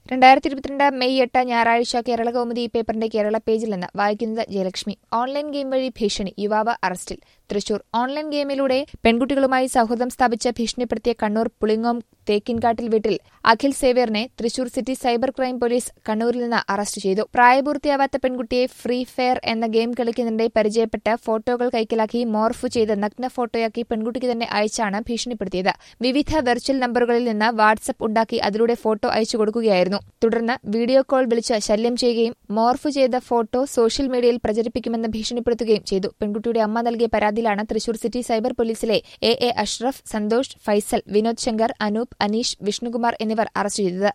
രണ്ടായിരത്തി ഇരുപത്തിരണ്ട് മെയ് എട്ട് ഞായറാഴ്ച കേരള കൗമുദി പേപ്പറിന്റെ കേരള പേജിൽ നിന്ന് വായിക്കുന്നത് ജയലക്ഷ്മി ഓൺലൈൻ ഗെയിം വഴി ഭീഷണി യുവാവ് അറസ്റ്റിൽ തൃശൂർ ഓൺലൈൻ ഗെയിമിലൂടെ പെൺകുട്ടികളുമായി സൗഹൃദം സ്ഥാപിച്ച് ഭീഷണിപ്പെടുത്തിയ കണ്ണൂർ പുളിങ്ങോം തേക്കിൻകാട്ടിൽ വീട്ടിൽ അഖിൽ സേവ്യറിനെ Thrissur city cyber crime police കണ്ണൂരിൽ നിന്ന് അറസ്റ്റ് ചെയ്തു പ്രായപൂർത്തിയാവാത്ത പെൺകുട്ടിയെ ഫ്രീ ഫയർ എന്ന ഗെയിം കളിക്കുന്നതിനിടെ പരിചയപ്പെട്ട് ഫോട്ടോകൾ കൈക്കലാക്കി മോർഫ് ചെയ്ത് നഗ്ന ഫോട്ടോയാക്കി പെൺകുട്ടിക്ക് തന്നെ അയച്ചാണ് ഭീഷണിപ്പെടുത്തിയത് വിവിധ വെർച്വൽ നമ്പറുകളിൽ നിന്ന് വാട്സ്ആപ്പ് ഉണ്ടാക്കി അതിലൂടെ ഫോട്ടോ അയച്ചു കൊടുക്കുകയായിരുന്നു തുടർന്ന് വീഡിയോ കോൾ വിളിച്ച് ശല്യം ചെയ്യുകയും മോർഫ് ചെയ്ത ഫോട്ടോ സോഷ്യൽ മീഡിയയിൽ പ്രചരിപ്പിക്കുമെന്ന് ഭീഷണിപ്പെടുത്തുകയും ചെയ്തു പെൺകുട്ടിയുടെ അമ്മ നൽകിയ പരാതിയിലാണ് തൃശൂർ സിറ്റി സൈബർ പോലീസിലെ എ എ അഷ്റഫ് സന്തോഷ് ഫൈസൽ വിനോദ് ശങ്കർ അനൂപ് അനീഷ് വിഷ്ണുകുമാർ എന്നിവർ അറസ്റ്റ് ചെയ്തത്